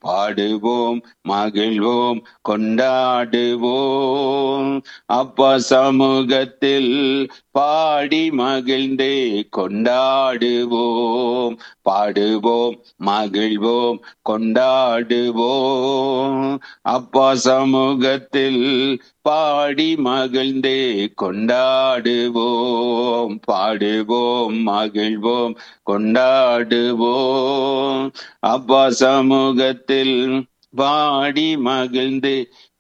பாடுவோம் மகிழ்வோம் கொண்டாடுவோம் அப்பா சமூகத்தில் பாடி மகிழ்ந்தே கொண்டாடுவோம் பாடுவோம் மகிழ்வோம் கொண்டாடுவோம் அப்பா சமூகத்தில் பாடி மகிழ்ந்தே கொண்டாடுவோம் பாடுவோம் மகிழ்வோம் கொண்டாடுவோம் அப்பா சமூகத்தில் பாடி மகிழ்ந்து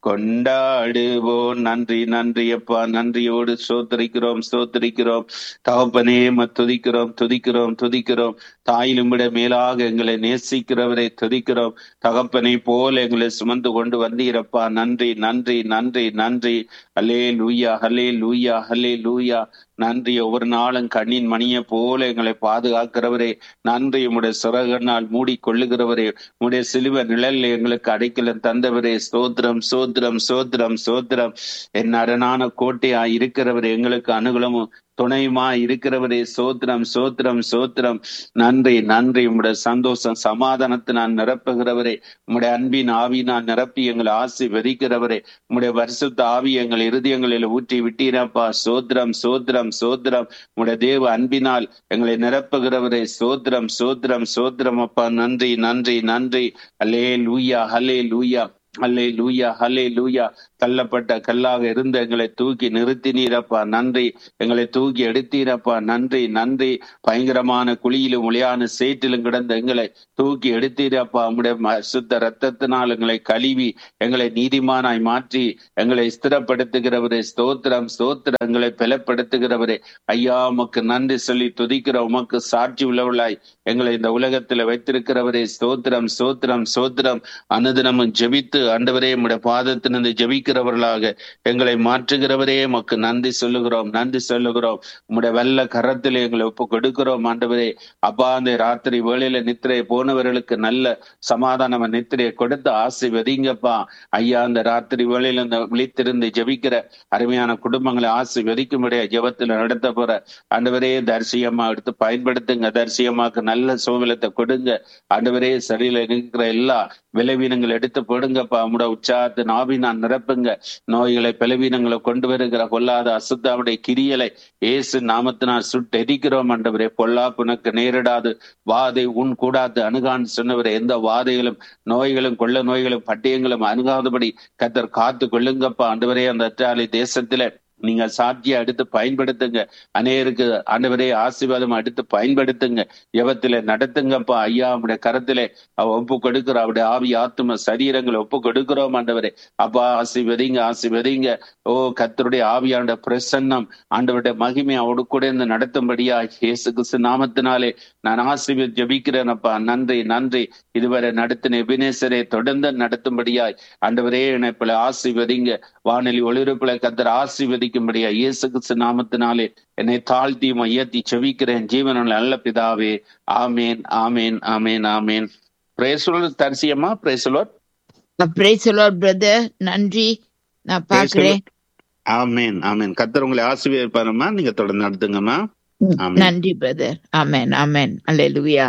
கொண்டாடுவோம் நன்றி நன்றி அப்பா நன்றியோடு சோத்தரிக்கிறோம் சோத்தரிக்கிறோம் தகப்பனே துதிக்கிறோம் துதிக்கிறோம் துதிக்கிறோம் தாயிலும் விட மேலாக எங்களை நேசிக்கிறவரை துதிக்கிறோம் தகப்பனை போல எங்களை சுமந்து கொண்டு வந்தீரப்பா நன்றி நன்றி நன்றி நன்றி ஹலே லூயா ஹலே லூயா ஹலே லூயா நன்றி ஒவ்வொரு நாளும் கண்ணின் மணியை போல எங்களை பாதுகாக்கிறவரே நன்றி உம்முடைய சிறகனால் மூடி கொள்ளுகிறவரே உம்முடைய சிலுவ நிழல் எங்களுக்கு அடைக்கலம் தந்தவரே சோத்திரம் சோத்திரம் சோத்திரம் சோத்திரம் என் அரணான கோட்டையா இருக்கிறவரே எங்களுக்கு அனுகூலமும் துணையுமா இருக்கிறவரே சோத்திரம் சோத்திரம் சோத்திரம் நன்றி நன்றி உம்முடைய சந்தோஷம் சமாதானத்தை நான் நிரப்புகிறவரே உம்முடைய அன்பின் ஆவி நான் நிரப்பி எங்களை ஆசி வெறிக்கிறவரே உம்முடைய வருஷத்த ஆவி எங்கள் இருதயங்களில் ஊற்றி விட்டீரப்பா சோத்திரம் சோத்திரம் சோத்திரம் உம்முடைய தேவ அன்பினால் எங்களை நிரப்புகிறவரே சோத்திரம் சோத்திரம் சோத்திரம் அப்பா நன்றி நன்றி நன்றி ஹலே லூயா ஹலே லூயா ஹலே லூயா ஹலே லூயா தள்ளப்பட்ட கல்லாக இருந்த எங்களை தூக்கி நிறுத்தினீரப்பா நன்றி எங்களை தூக்கி எடுத்தீரப்பா நன்றி நன்றி பயங்கரமான குழியிலும் ஒளியான சேற்றிலும் கிடந்த எங்களை தூக்கி எடுத்தீரப்பா உம்முடைய சுத்த ரத்தத்தினால் எங்களை கழுவி எங்களை நீதிமானாய் மாற்றி எங்களை ஸ்திரப்படுத்துகிறவரே ஸ்தோத்திரம் ஸ்தோத்திரம் எங்களை பலப்படுத்துகிறவரே ஐயா உமக்கு நன்றி சொல்லி துதிக்கிற உமக்கு சாட்சி உள்ளவளாய் எங்களை இந்த உலகத்துல வைத்திருக்கிறவரே ஸ்தோத்திரம் ஸ்தோத்திரம் ஸ்தோத்திரம் அனுதினமும் ஜெபித்து ஆண்டவரே உம்முடைய பாதத்திலிருந்து ஜெபிக்கிறவர்களாக எங்களை மாற்றுகிறவரே உமக்கு நன்றி சொல்லுகிறோம் நன்றி சொல்லுகிறோம் உம்முடைய வெள்ள கரத்தில் எங்களை ஒப்பு கொடுக்கிறோம் ஆண்டவரே அப்பா அந்த ராத்திரி வேளையில நித்திரை போனவர்களுக்கு நல்ல சமாதானம் நித்திரையை கொடுத்து ஆசை வெதிங்கப்பா ஐயா அந்த ராத்திரி வேளையில இந்த விழித்திருந்து ஜெபிக்கிற அருமையான குடும்பங்களை ஆசை வெதிக்கும்படியா ஜெபத்துல நடத்த போற ஆண்டவரே தரிசியமா எடுத்து பயன்படுத்துங்க தரிசியமாக்கு நல்ல சோவிலத்தை கொடுங்க ஆண்டவரே சரியில இருக்கிற எல்லா விளைவீனங்களை எடுத்து போடுங்கப்பா உங்களோட உற்சாகத்தை நாவி நான் நிரப்புங்க நோய்களை பலவீனங்களை கொண்டு வருகிற கொல்லாத அசுத்தாவுடைய கிரியலை ஏசு நாமத்தினால் சுட்டெரிக்கிறோம் ஆண்டவரே பொல்லாப்பு உனக்கு நேரிடாது வாதை உன் கூடாது அணுகான்னு சொன்னவரே எந்த வாதைகளும் நோய்களும் கொள்ள நோய்களும் பட்டியங்களும் அணுகாதபடி கத்தர் காத்து கொள்ளுங்கப்பா ஆண்டவரே அந்த அற்றாலை தேசத்துல நீங்க சாட்சியை எடுத்து பயன்படுத்துங்க அநேருக்கு ஆண்டவரே ஆசீர்வாதம் எடுத்து பயன்படுத்துங்க எவத்தில நடத்துங்கப்பா ஐயா அவருடைய கரத்திலே அவ ஒப்பு கொடுக்கிற அவருடைய ஆவி ஆத்தும சரீரங்களை ஒப்பு கொடுக்கிறோம் ஆண்டவரே அப்பா ஆசீர்வதிங்க ஆசீர்வதிங்க ஓ கத்தருடைய ஆவியாண்ட பிரசன்னம் ஆண்டவருடைய மகிமை அவடு கூட இருந்து நடத்தும்படியா இயேசு கிறிஸ்து நாமத்தினாலே நான் ஆசீர்வதி ஜபிக்கிறேனப்பா நன்றி நன்றி இதுவரை நடத்தின எபினேசரை தொடர்ந்து நடத்தும்படியாய் ஆண்டவரே இணைப்பில் ஆசீர்வதிங்க வானொலி ஒளிபரப்புல கத்தர் ஆசீர்வதி ஜெபிக்கும்படியா இயேசு கிறிஸ்து நாமத்தினாலே என்னை தாழ்த்தி உயர்த்தி செவிக்கிறேன் ஜீவனுள்ள நல்ல பிதாவே ஆமேன் ஆமேன் ஆமேன் ஆமேன் பிரேசுலர் தரிசியம்மா பிரேசுலர் பிரேசலோர் பிரதர் நன்றி நான் பாக்குறேன் ஆமேன் ஆமேன் கத்தர் உங்களை ஆசீர்வதிப்பாரம்மா நீங்க தொடர்ந்து நடத்துங்கம்மா ஆமென். நன்றி பிரதர் ஆமென் ஆமென் அல்லேலூயா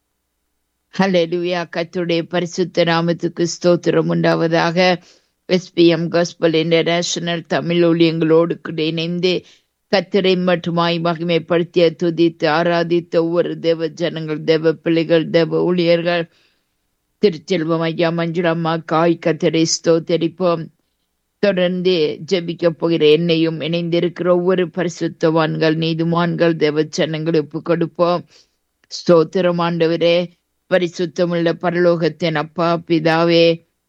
அல்லேலூயா கர்த்தருடைய பரிசுத்த நாமத்துக்கு ஸ்தோத்திரம் உண்டாவதாக எஸ்பிஎம் காஸ்பல் இன்டர்நேஷனல் தமிழ் ஊழியங்களோடு கூட இணைந்து கத்தரை மட்டுமாய் மகிமைப்படுத்திய துதித்து ஆராதித்த ஒவ்வொரு தேவ ஜனங்கள் தேவ பிள்ளைகள் தேவ ஊழியர்கள் திருச்செல்வம் ஐயா மஞ்சுளம்மா காய் கத்தரை ஸ்தோத்தரிப்போம் தொடர்ந்து ஜெபிக்க போகிற என்னையும் இணைந்திருக்கிற ஒவ்வொரு பரிசுத்தவான்கள் நீதிமான்கள் தேவ ஜனங்கள் ஒப்பு கொடுப்போம் ஸ்தோத்திரம் ஆண்டவரே பரிசுத்தமுள்ள பரலோகத்தின் அப்பா பிதாவே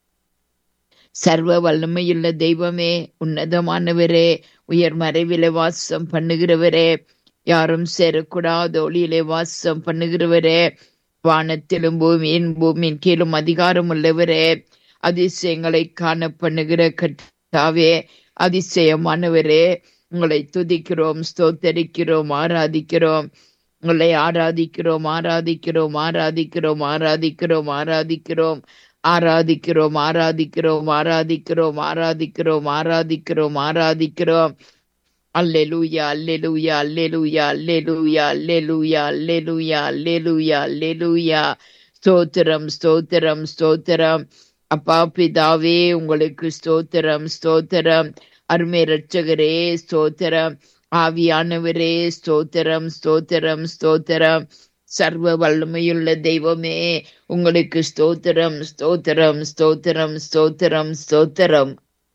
சர்வ வல்லமையுள்ள தெய்வமே உன்னதமானவரே உயர் மறைவிலே வாசம் பண்ணுகிறவரே யாரும் சேரக்கூடாத ஒளியிலே வாசம் பண்ணுகிறவரே வானத்திலும் பூமியின் பூமியின் கீழும் அதிகாரம் உள்ளவரே அதிசயங்களை காண பண்ணுகிற கட்டாவே அதிசயமானவரே உங்களை துதிக்கிறோம் ஸ்தோத்தரிக்கிறோம் ஆராதிக்கிறோம் உங்களை ஆராதிக்கிறோம் ஆராதிக்கிறோம் ஆராதிக்கிறோம் ஆராதிக்கிறோம் ஆராதிக்கிறோம் ஆராதிக்கிறோம் ஆராதிக்கிறோம் ஆராதிக்கிறோம் ஆராதிக்கிறோம் ஆராதிக்கிறோம் ஆராதிக்கிறோம் அல்லேலூயா அல்லேலூயா அல்லேலூயா அல்லேலூயா அல்லேலூயா அல்லேலூயா அல்லேலூயா அல்லேலூயா ஸ்தோத்திரம் ஸ்தோத்திரம் ஸ்தோத்திரம் அப்பா பிதாவே உங்களுக்கு ஸ்தோத்திரம் ஸ்தோத்திரம் அருமை ரட்சகரே ஸ்தோத்திரம் ஆவியானவரே ஸ்தோத்திரம் ஸ்தோத்திரம் ஸ்தோத்திரம் சர்வ வல்லமையுள்ள தெய்வமே உங்களுக்கு ஸ்தோத்திரம் ஸ்தோத்திரம் ஸ்தோத்திரம் ஸ்தோத்திரம் ஸ்தோத்திரம்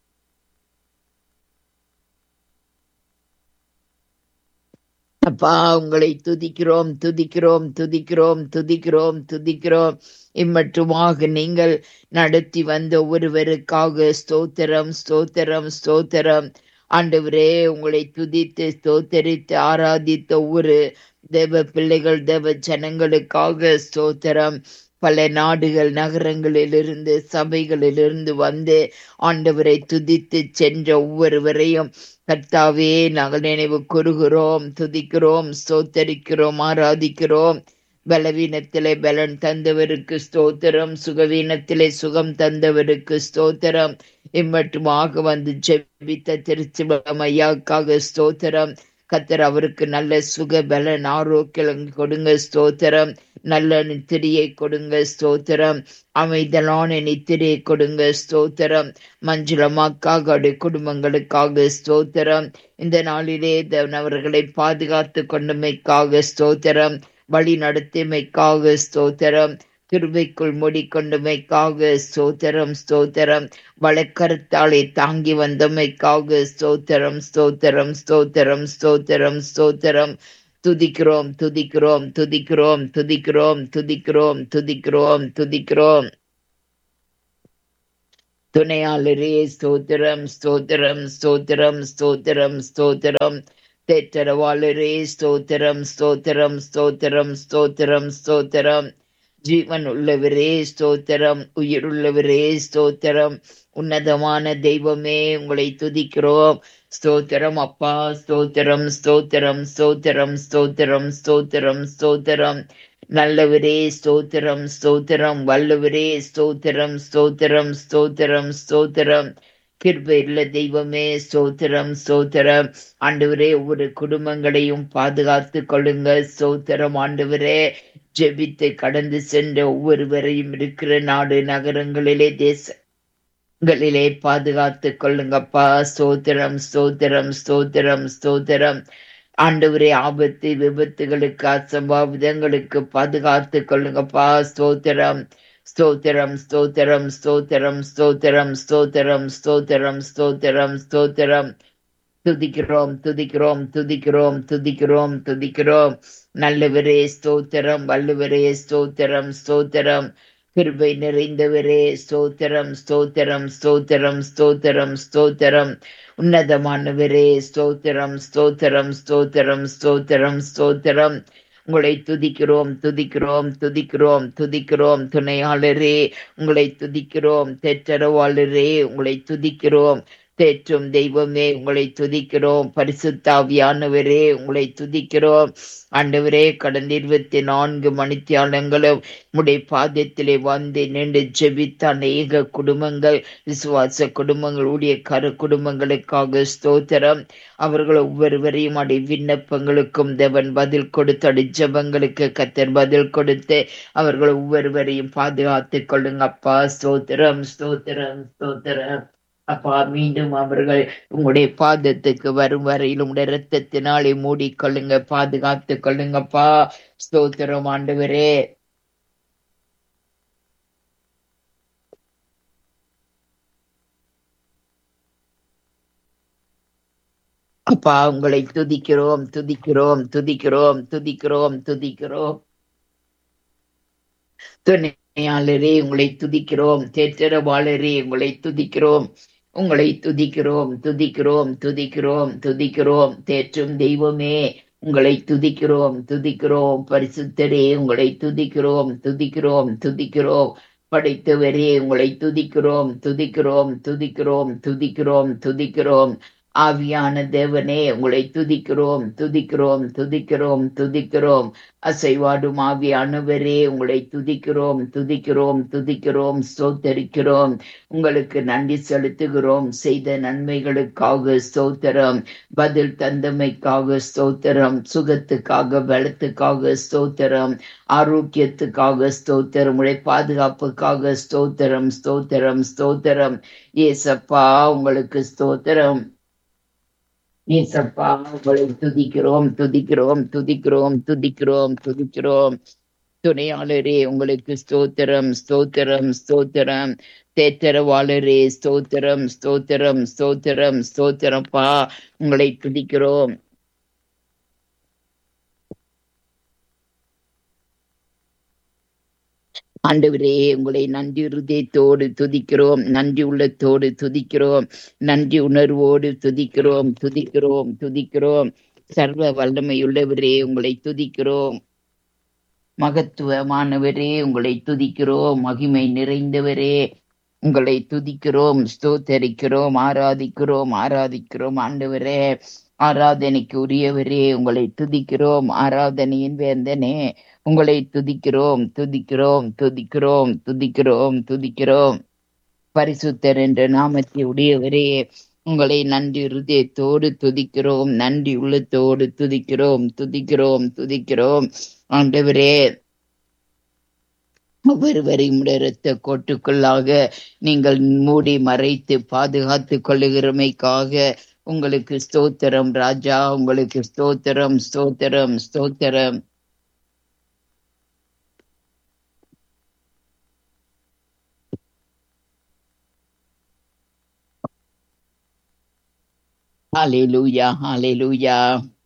அப்பா உங்களை துதிக்கிறோம் துதிக்கிறோம் துதிக்கிறோம் துதிக்கிறோம் துதிக்கிறோம் இம்மட்டுமாக நீங்கள் நடத்தி வந்த ஒருவருக்காக ஸ்தோத்திரம் ஸ்தோத்திரம் ஸ்தோத்திரம் ஆண்டவரே உங்களை துதித்து ஸ்தோத்தரித்து ஆராதித்த ஒரு தேவ பிள்ளைகள் தேவ ஜனங்களுக்காக ஸ்தோத்திரம் பல நாடுகள் நகரங்களிலிருந்து சபைகளிலிருந்து வந்து ஆண்டவரை துதித்து சென்ற ஒவ்வொருவரையும் கர்த்தாவே நாங்கள் நினைவு கூறுகிறோம் துதிக்கிறோம் ஸ்தோத்தரிக்கிறோம் ஆராதிக்கிறோம் பலவீனத்திலே பலன் தந்தவருக்கு ஸ்தோத்திரம் சுகவீனத்திலே சுகம் தந்தவருக்கு ஸ்தோத்திரம் இம்மட்டுமாக வந்து ஜெபித்த திருச்சிபலம் ஐயாக்காக ஸ்தோத்திரம் கத்தர் அவருக்கு நல்ல சுக பலன் ஆரோக்கியம் கொடுங்க ஸ்தோத்திரம் நல்ல நித்திரியை கொடுங்க ஸ்தோத்திரம் அமைதலான நித்திரியை கொடுங்க ஸ்தோத்திரம் மஞ்சுளமாக்காக குடும்பங்களுக்காக ஸ்தோத்திரம் இந்த நாளிலே அவர்களை பாதுகாத்து கொண்டமைக்காக ஸ்தோத்திரம் வழி நடத்தியமைக்காக ஸ்தோத்திரம் கிருபைக்குள் மூடிக்கொண்டமைக்காக ஸ்தோத்திரம் ஸ்தோத்திரம் வழக்கருத்தாலே தாங்கி வந்தமைக்காக ஸ்தோத்திரம் ஸ்தோத்திரம் ஸ்தோத்திரம் ஸ்தோத்திரம் ஸ்தோத்திரம் துதிக்கிறோம் துதிக்கிறோம் துதிக்கிறோம் துதிக்கிறோம் துதிக்கிறோம் துதிக்கிறோம் துதிக்கிறோம் துணையாளரே ஸ்தோத்திரம் ஸ்தோத்திரம் ஸ்தோத்திரம் ஸ்தோத்திரம் ஸ்தோத்திரம் தேற்றரவாளரே ஸ்தோத்திரம் ஸ்தோத்திரம் ஸ்தோத்திரம் ஸ்தோத்திரம் ஸ்தோத்திரம் ஜீவன் உள்ளவரே ஸ்தோத்திரம் உயிர் உள்ளவரே ஸ்தோத்திரம் உன்னதமான தெய்வமே உங்களை துதிக்கிறோம் ஸ்தோத்திரம் அப்பா ஸ்தோத்திரம் ஸ்தோத்திரம் ஸ்தோத்திரம் ஸ்தோத்திரம் ஸ்தோத்திரம் ஸ்தோத்திரம் நல்லவரே ஸ்தோத்திரம் ஸ்தோத்திரம் வல்லவரே ஸ்தோத்திரம் ஸ்தோத்திரம் ஸ்தோத்திரம் ஸ்தோத்திரம் கிருபையுள்ள தெய்வமே ஸ்தோத்திரம் ஸ்தோத்திரம் ஆண்டவரே ஒவ்வொரு குடும்பங்களையும் பாதுகாத்து கொள்ளுங்க ஸ்தோத்திரம் ஆண்டவரே ஜெபித்து கடந்து சென்ற ஒவ்வொருவரையும் இருக்கிற நாடு நகரங்களிலே தேசங்களிலே பாதுகாத்து கொள்ளுங்கப்பா ஸ்தோத்திரம் ஸ்தோத்திரம் ஸ்தோத்திரம் ஸ்தோத்திரம் ஆண்டவரே ஆபத்து விபத்துகளுக்கு அசம்பாவிதங்களுக்கு பாதுகாத்து கொள்ளுங்கப்பா ஸ்தோத்திரம் ஸ்தோத்திரம் ஸ்தோத்திரம் ஸ்தோத்திரம் ஸ்தோத்திரம் ஸ்தோத்திரம் ஸ்தோத்திரம் ஸ்தோத்திரம் ஸ்தோத்திரம் துதிக்கிறோம் துதிக்கிறோம் துதிக்கிறோம் துதிக்கிறோம் துதிக்கிறோம் நல்லவரே ஸ்தோத்திரம் வல்லுவரே ஸ்தோத்திரம் ஸ்தோத்திரம் கிருபை நிறைந்தவரே ஸ்தோத்திரம் ஸ்தோத்திரம் ஸ்தோத்திரம் ஸ்தோத்திரம் ஸ்தோத்திரம் உன்னதமானவரே ஸ்தோத்திரம் ஸ்தோத்திரம் ஸ்தோத்திரம் ஸ்தோத்திரம் ஸ்தோத்திரம் உங்களை துதிக்கிறோம் துதிக்கிறோம் துதிக்கிறோம் துதிக்கிறோம் துணையாளரே உங்களை துதிக்கிறோம் தெற்றரவாளரே உங்களை துதிக்கிறோம் தேற்றும் தெய்வமே உங்களை துதிக்கிறோம் பரிசுத்தாவியானவரே உங்களை துதிக்கிறோம் ஆண்டவரே கடந்த இருபத்தி நான்கு மணித்தியாலங்களும் உடைய பாதத்திலே வந்து நின்று ஜெபித்த அநேக குடும்பங்கள் விசுவாச குடும்பங்கள் ஊழிய கரு குடும்பங்களுக்காக ஸ்தோத்திரம் அவர்கள் ஒவ்வொருவரையும் அடை விண்ணப்பங்களுக்கும் தேவன் பதில் கொடுத்து அடி ஜபங்களுக்கு கத்தர் பதில் கொடுத்து அவர்கள் ஒவ்வொருவரையும் பாதுகாத்து கொள்ளுங்க அப்பா ஸ்தோத்திரம் ஸ்தோத்திரம் ஸ்தோத்திரம் அப்பா மீண்டும் அவர்கள் உங்களுடைய பாதத்துக்கு வரும் வரையில் உங்களுடைய ரத்தத்தினாலே மூடிக்கொள்ளுங்க பாதுகாத்து கொள்ளுங்கப்பா ஸ்தோத்திரம் ஆண்டவரே அப்பா உங்களை துதிக்கிறோம் துதிக்கிறோம் துதிக்கிறோம் துதிக்கிறோம் துதிக்கிறோம் துணையாளரே உங்களை துதிக்கிறோம் தேற்றரவாளரே உங்களை துதிக்கிறோம் உங்களை துதிக்கிறோம் துதிக்கிறோம் துதிக்கிறோம் துதிக்கிறோம் தேற்றும் தெய்வமே உங்களை துதிக்கிறோம் துதிக்கிறோம் பரிசுத்தரே உங்களை துதிக்கிறோம் துதிக்கிறோம் துதிக்கிறோம் படைத்தவரே உங்களை துதிக்கிறோம் துதிக்கிறோம் துதிக்கிறோம் துதிக்கிறோம் துதிக்கிறோம் ஆவியான தேவனே உங்களை துதிக்கிறோம் துதிக்கிறோம் துதிக்கிறோம் துதிக்கிறோம் அசைவாடும் ஆவியானவரே உங்களை துதிக்கிறோம் துதிக்கிறோம் துதிக்கிறோம் ஸ்தோத்தரிக்கிறோம் உங்களுக்கு நன்றி செலுத்துகிறோம் செய்த நன்மைகளுக்காக ஸ்தோத்திரம் பதில் தந்தமைக்காக ஸ்தோத்திரம் சுகத்துக்காக பலத்துக்காக ஸ்தோத்திரம் ஆரோக்கியத்துக்காக ஸ்தோத்திரம் உடைய பாதுகாப்புக்காக ஸ்தோத்திரம் ஸ்தோத்திரம் ஸ்தோத்திரம் ஏசப்பா உங்களுக்கு ஸ்தோத்திரம் ஏசப்பா உங்களை துதிக்கிறோம் துதிக்கிறோம் துதிக்கிறோம் துதிக்கிறோம் துதிக்கிறோம் துணையாளரே உங்களுக்கு ஸ்தோத்திரம் ஸ்தோத்திரம் ஸ்தோத்திரம் தேத்தரவாளரே ஸ்தோத்திரம் ஸ்தோத்திரம் ஸ்தோத்திரம் ஸ்தோத்திரப்பா உங்களை துதிக்கிறோம் ஆண்டவரே உங்களை நன்றி இருதயத்தோடு துதிக்கிறோம் நன்றி உள்ளத்தோடு துதிக்கிறோம் நன்றி உணர்வோடு துதிக்கிறோம் துதிக்கிறோம் துதிக்கிறோம் சர்வ வல்லமையுள்ளவரே உங்களை துதிக்கிறோம் மகத்துவமானவரே உங்களை துதிக்கிறோம் மகிமை நிறைந்தவரே உங்களை துதிக்கிறோம் ஸ்தோத்தரிக்கிறோம் ஆராதிக்கிறோம் ஆராதிக்கிறோம் ஆண்டவரே ஆராதனைக்கு உரியவரே உங்களை துதிக்கிறோம் ஆராதனையின் வேந்தனே உங்களை துதிக்கிறோம் துதிக்கிறோம் துதிக்கிறோம் துதிக்கிறோம் துதிக்கிறோம் பரிசுத்தர் என்ற நாமத்தை உடையவரே உங்களை நன்றி இருதயத்தோடு துதிக்கிறோம் நன்றி உள்ளத்தோடு துதிக்கிறோம் துதிக்கிறோம் துதிக்கிறோம் ஆண்டவரே ஒவ்வொருவரையும் இரத்த கோட்டுக்குள்ளாக நீங்கள் மூடி மறைத்து பாதுகாத்து கொள்ளுகிறமைக்காக உங்களுக்கு ஸ்தோத்திரம் ராஜா உங்களுக்கு ஸ்தோத்திரம் ஸ்தோத்திரம் ஸ்தோத்திரம் ஹalleluya ஹalleluya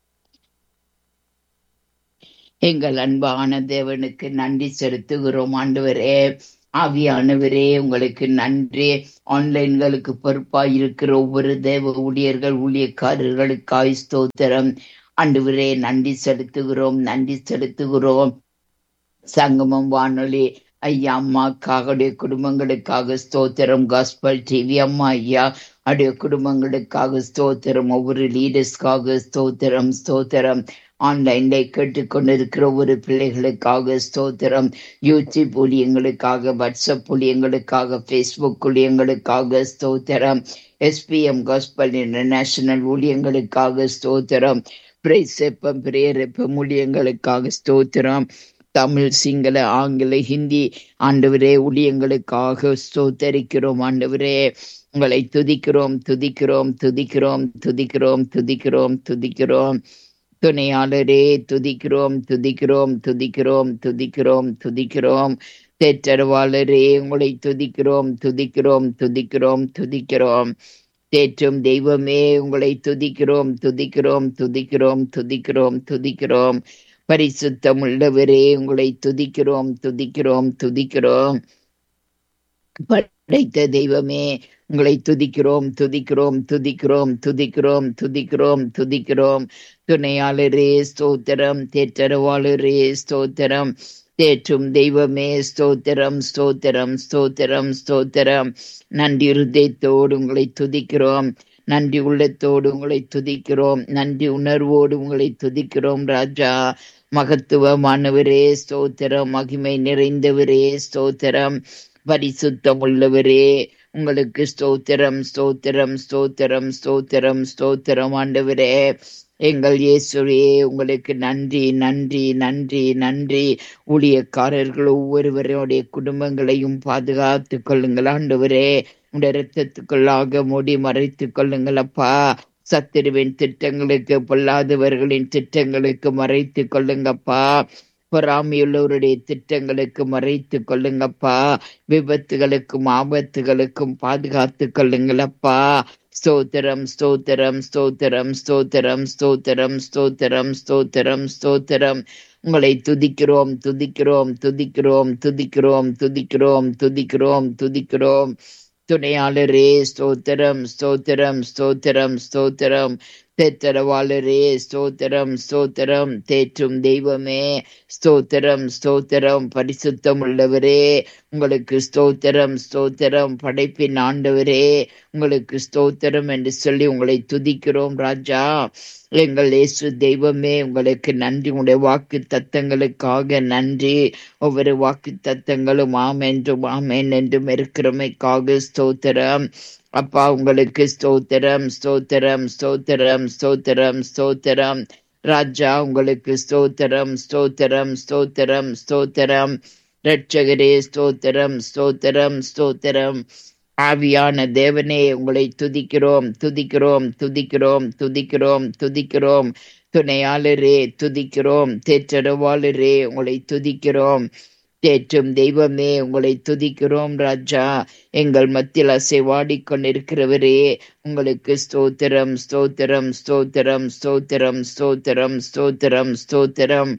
எங்கள் அன்பான தேவனுக்கு நன்றி செலுத்துகிறோம் ஆண்டவரே ஆவியானவரே உங்களுக்கு நன்றி ஆன்லைன்களுக்கு பொறுப்பாய் இருக்கிற ஒவ்வொரு தேவ ஊழியர்கள் ஊழியக்காரர்களுக்காய் ஸ்தோத்திரம் ஆண்டவரே நன்றி செலுத்துகிறோம் நன்றி செலுத்துகிறோம் சங்கமம் வானொலி ஐயா அம்மாக்காக உடைய குடும்பங்களுக்காக ஸ்தோத்திரம் காஸ்பல் டிவி அம்மா ஐயா அடைய குடும்பங்களுக்காக ஸ்தோத்திரம் ஒவ்வொரு லீடர்ஸ்க்காக ஸ்தோத்திரம் ஸ்தோத்திரம் ஆன்லைன்ல கேட்டுக்கொண்டிருக்கிற ஒவ்வொரு பிள்ளைகளுக்காக ஸ்தோத்திரம் யூடியூப் ஊழியங்களுக்காக வாட்ஸ்அப் ஊழியங்களுக்காக ஃபேஸ்புக் ஊழியங்களுக்காக ஸ்தோத்திரம் எஸ்பிஎம் காஸ்பல் இன்டர்நேஷனல் ஊழியங்களுக்காக ஸ்தோத்திரம் பிரேசெப்பம் பிரேரெப்பம் ஊழியங்களுக்காக ஸ்தோத்திரம் தமிழ் சிங்கள ஆங்கில ஹிந்தி ஆண்டவரே ஊழியங்களுக்காக ஸ்தோத்தரிக்கிறோம் ஆண்டவரே உங்களை துதிக்கிறோம் துதிக்கிறோம் துதிக்கிறோம் துதிக்கிறோம் துதிக்கிறோம் துதிக்கிறோம் துணையாளரே துதிக்கிறோம் துதிக்கிறோம் துதிக்கிறோம் துதிக்கிறோம் துதிக்கிறோம் தேற்றரவாளரே உங்களை துதிக்கிறோம் துதிக்கிறோம் துதிக்கிறோம் துதிக்கிறோம் தேற்றும் தெய்வமே உங்களை துதிக்கிறோம் துதிக்கிறோம் துதிக்கிறோம் துதிக்கிறோம் துதிக்கிறோம் பரிசுத்தம் உள்ளவரே உங்களை துதிக்கிறோம் துதிக்கிறோம் துதிக்கிறோம் படைத்த தெய்வமே உங்களை துதிக்கிறோம் துதிக்கிறோம் துதிக்கிறோம் துதிக்கிறோம் துதிக்கிறோம் துதிக்கிறோம் துணையாளரே ஸ்தோத்திரம் தேற்றரவாளரே ஸ்தோத்திரம் தேற்றும் தெய்வமே ஸ்தோத்திரம் ஸ்தோத்திரம் ஸ்தோத்திரம் ஸ்தோத்திரம் நன்றி இருதயத்தோடு உங்களை துதிக்கிறோம் நன்றி உள்ளத்தோடு உங்களை துதிக்கிறோம் நன்றி உணர்வோடு உங்களை துதிக்கிறோம் ராஜா மகத்துவமானவரே ஸ்தோத்திரம் மகிமை நிறைந்தவரே ஸ்தோத்திரம் பரிசுத்தம் உள்ளவரே உங்களுக்கு ஸ்தோத்திரம் ஸ்தோத்திரம் ஸ்தோத்திரம் ஸ்தோத்திரம் ஸ்தோத்திரம் ஆண்டவரே எங்கள் இயேசுவே உங்களுக்கு நன்றி நன்றி நன்றி நன்றி ஊழியக்காரர்கள் ஒவ்வொருவருடைய குடும்பங்களையும் பாதுகாத்துக் கொள்ளுங்கள் ஆண்டவரே உடைய ரத்தத்துக்குள்ளாக மூடி மறைத்துக் கொள்ளுங்கள் அப்பா சத்திருவின் திட்டங்களுக்கு பொல்லாதவர்களின் திட்டங்களுக்கு மறைத்து கொள்ளுங்கப்பா பொறாமையுள்ளவருடைய திட்டங்களுக்கு மறைத்து கொள்ளுங்கப்பா விபத்துகளுக்கும் ஆபத்துகளுக்கும் பாதுகாத்து கொள்ளுங்களப்பா ஸ்தோத்திரம் ஸ்தோத்திரம் ஸ்தோத்திரம் ஸ்தோத்திரம் ஸ்தோத்திரம் ஸ்தோத்திரம் ஸ்தோத்திரம் ஸ்தோத்திரம் உங்களை துதிக்கிறோம் துதிக்கிறோம் துதிக்கிறோம் துதிக்கிறோம் துதிக்கிறோம் துதிக்கிறோம் துதிக்கிறோம் துணையாளரே ஸ்தோத்திரம் ஸ்தோத்திரம் ஸ்தோத்திரம் ஸ்தோத்திரம் தேற்றரவாளரே ஸ்தோத்திரம் ஸ்தோத்திரம் தேற்றும் தெய்வமே ஸ்தோத்திரம் ஸ்தோத்திரம் பரிசுத்தம் உள்ளவரே உங்களுக்கு ஸ்தோத்திரம் ஸ்தோத்திரம் படைப்பின் ஆண்டவரே உங்களுக்கு ஸ்தோத்திரம் என்று சொல்லி உங்களை துதிக்கிறோம் ராஜா எங்கள் இயேசு தெய்வமே உங்களுக்கு நன்றி உங்களுடைய வாக்கு தத்தங்களுக்காக நன்றி ஒவ்வொரு வாக்கு தத்தங்களும் ஆம் என்றும் ஆமேன் என்றும் இருக்கிறமைக்காக ஸ்தோத்திரம் அப்பா உங்களுக்கு ஸ்தோத்திரம் ஸ்தோத்திரம் ஸ்தோத்திரம் ஸ்தோத்திரம் ஸ்தோத்திரம் ராஜா உங்களுக்கு ஸ்தோத்திரம் ஸ்தோத்திரம் ஸ்தோத்திரம் ஸ்தோத்திரம் ரட்சகரே ஸ்தோத்திரம் ஸ்தோத்திரம் ஸ்தோத்திரம் ஆவியான தேவனே உங்களை துதிக்கிறோம் துதிக்கிறோம் துதிக்கிறோம் துதிக்கிறோம் துதிக்கிறோம் துணையாளரே துதிக்கிறோம் தேற்றரவாளரே உங்களை துதிக்கிறோம் தேற்றும் தெய்வமே உங்களை துதிக்கிறோம் ராஜா எங்கள் மத்தியில் அசைவாடிக் கொண்டிருக்கிறவரே உங்களுக்கு ஸ்தோத்திரம் ஸ்தோத்திரம் ஸ்தோத்திரம் ஸ்தோத்திரம் ஸ்தோத்திரம் ஸ்தோத்திரம் ஸ்தோத்திரம்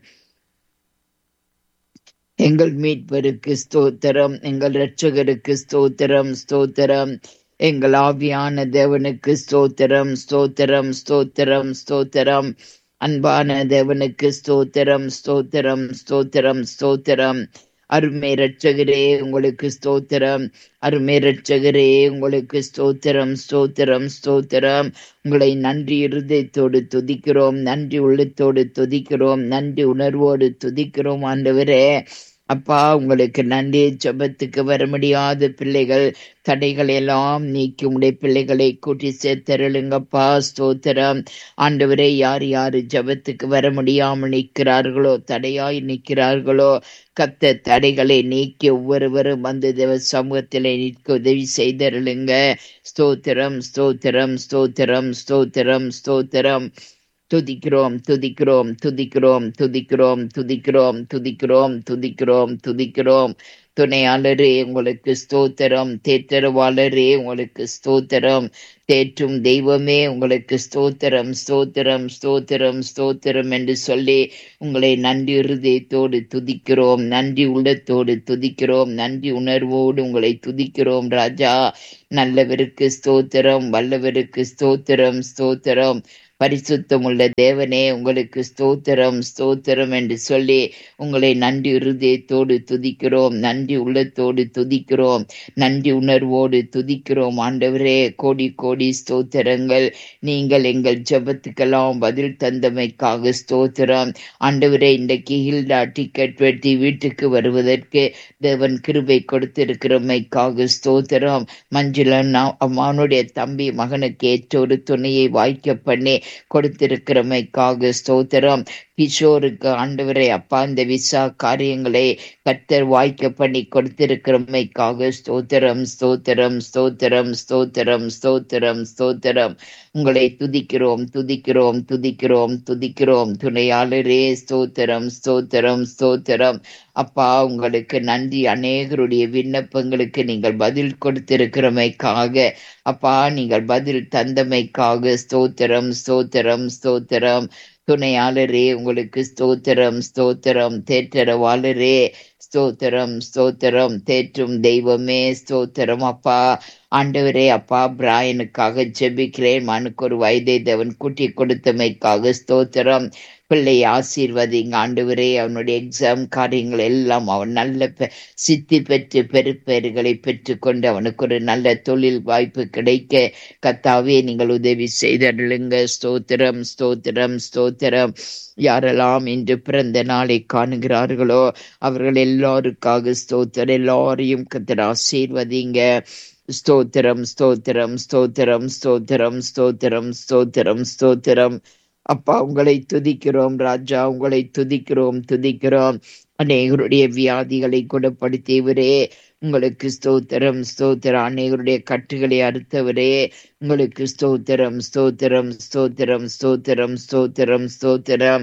எங்கள் மீட்பருக்கு ஸ்தோத்திரம் எங்கள் இரட்சகருக்கு ஸ்தோத்திரம் ஸ்தோத்திரம் எங்கள் ஆவியான தேவனுக்கு ஸ்தோத்திரம் ஸ்தோத்திரம் ஸ்தோத்திரம் ஸ்தோத்திரம் அன்பான தேவனுக்கு ஸ்தோத்திரம் ஸ்தோத்திரம் ஸ்தோத்திரம் ஸ்தோத்திரம் அருமை ரட்சகரே உங்களுக்கு ஸ்தோத்திரம் அருமை ரட்சகரே உங்களுக்கு ஸ்தோத்திரம் ஸ்தோத்திரம் ஸ்தோத்திரம் உங்களை நன்றி இருதயத்தோடு துதிக்கிறோம் நன்றி உள்ளத்தோடு துதிக்கிறோம் நன்றி உணர்வோடு துதிக்கிறோம் ஆண்டவரே அப்பா உங்களுக்கு நன்றி ஜபத்துக்கு வர முடியாத பிள்ளைகள் தடைகள் எல்லாம் நீக்கி உடைய பிள்ளைகளை கூட்டி சேர்த்தருளுங்கப்பா ஸ்தோத்திரம் ஆண்டவரே யார் யாரு ஜபத்துக்கு வர முடியாமல் நிற்கிறார்களோ தடையாய் நிற்கிறார்களோ கத்த தடைகளை நீக்கி ஒவ்வொருவரும் வந்து தேவ சமூகத்திலே நிற்க உதவி செய்தருளுங்க ஸ்தோத்திரம் ஸ்தோத்திரம் ஸ்தோத்திரம் ஸ்தோத்திரம் ஸ்தோத்திரம் துதிக்கிறோம் துதிக்கிறோம் துதிக்கிறோம் துதிக்கிறோம் துதிக்கிறோம் துதிக்கிறோம் துதிக்கிறோம் துதிக்கிறோம் துணையாளரே உங்களுக்கு ஸ்தோத்திரம் தேற்றரவாளரே உங்களுக்கு ஸ்தோத்திரம் தேற்றும் தெய்வமே உங்களுக்கு ஸ்தோத்திரம் ஸ்தோத்திரம் ஸ்தோத்திரம் ஸ்தோத்திரம் என்று சொல்லி உங்களை நன்றி இருதயத்தோடு துதிக்கிறோம் நன்றி உள்ளத்தோடு துதிக்கிறோம் நன்றி உணர்வோடு உங்களை துதிக்கிறோம் ராஜா நல்லவருக்கு ஸ்தோத்திரம் வல்லவருக்கு ஸ்தோத்திரம் ஸ்தோத்திரம் பரிசுத்தம் உள்ள தேவனே உங்களுக்கு ஸ்தோத்திரம் ஸ்தோத்திரம் என்று சொல்லி உங்களை நன்றி இருதயத்தோடு துதிக்கிறோம் நன்றி உள்ளத்தோடு துதிக்கிறோம் நன்றி உணர்வோடு துதிக்கிறோம் ஆண்டவரே கோடி கோடி ஸ்தோத்திரங்கள் நீங்கள் எங்கள் ஜபத்துக்கெல்லாம் பதில் தந்தமைக்காக ஸ்தோத்திரம் ஆண்டவரே இன்றைக்கு ஹில்டா டிக்கெட் வெட்டி வீட்டுக்கு வருவதற்கு தேவன் கிருபை கொடுத்திருக்கிறமைக்காக ஸ்தோத்திரம் மஞ்சுளன் அவனுடைய தம்பி மகனுக்கு ஏற்ற ஒரு துணையை வாய்க்க பண்ணி கொடுத்திருக்கிறமைக்காக ஸ்தோத்திரம் கிஷோருக்கு ஆண்டவரை அப்பா இந்த விசா காரியங்களை கத்தர் வாய்க்க பண்ணி கொடுத்திருக்கிறமைக்காக ஸ்தோத்திரம் ஸ்தோத்திரம் ஸ்தோத்திரம் ஸ்தோத்திரம் ஸ்தோத்திரம் ஸ்தோத்திரம் உங்களை துதிக்கிறோம் துதிக்கிறோம் துதிக்கிறோம் துதிக்கிறோம் துணையாளரே ஸ்தோத்திரம் ஸ்தோத்திரம் ஸ்தோத்திரம் அப்பா உங்களுக்கு நன்றி அநேகருடைய விண்ணப்பங்களுக்கு நீங்கள் பதில் கொடுத்திருக்கிறமைக்காக அப்பா நீங்கள் பதில் தந்தமைக்காக ஸ்தோத்திரம் ஸ்தோத்திரம் ஸ்தோத்திரம் துணையாளரே உங்களுக்கு ஸ்தோத்திரம் ஸ்தோத்திரம் தேற்றரவாளரே ஸ்தோத்திரம் ஸ்தோத்திரம் தேற்றும் தெய்வமே ஸ்தோத்திரம் அப்பா ஆண்டவரே அப்பா பிராயனுக்காக ஜெபிக்கிறேன் மனுக்கு ஒரு வயதை தேவன் கூட்டி கொடுத்தமைக்காக ஸ்தோத்திரம் பிள்ளை ஆசீர்வதிங்க ஆண்டவரே அவனுடைய எக்ஸாம் காரியங்கள் எல்லாம் அவன் நல்ல சித்தி பெற்று பெருப்பெயர்களை பெற்றுக்கொண்டு அவனுக்கு ஒரு நல்ல தொழில் வாய்ப்பு கிடைக்க கத்தாவே நீங்கள் உதவி செய்தருளுங்க ஸ்தோத்திரம் ஸ்தோத்திரம் ஸ்தோத்திரம் யாரெல்லாம் இன்று பிறந்த நாளை காணுகிறார்களோ அவர்கள் எல்லாருக்காக ஸ்தோத்திரம் எல்லாரையும் கத்தர் ஆசீர்வதிங்க ஸ்தோத்திரம் ஸ்தோத்திரம் ஸ்தோத்திரம் ஸ்தோத்திரம் ஸ்தோத்திரம் ஸ்தோத்திரம் ஸ்தோத்திரம் அப்பா உங்களை துதிக்கிறோம் ராஜா உங்களை துதிக்கிறோம் துதிக்கிறோம் அநேகருடைய வியாதிகளை குணப்படுத்தியவரே உங்களுக்கு ஸ்தோத்திரம் ஸ்தோத்திரம் அநேகருடைய கட்டுகளை அறுத்தவரே உங்களுக்கு ஸ்தோத்திரம் ஸ்தோத்திரம் ஸ்தோத்திரம் ஸ்தோத்திரம் ஸ்தோத்திரம் ஸ்தோத்திரம்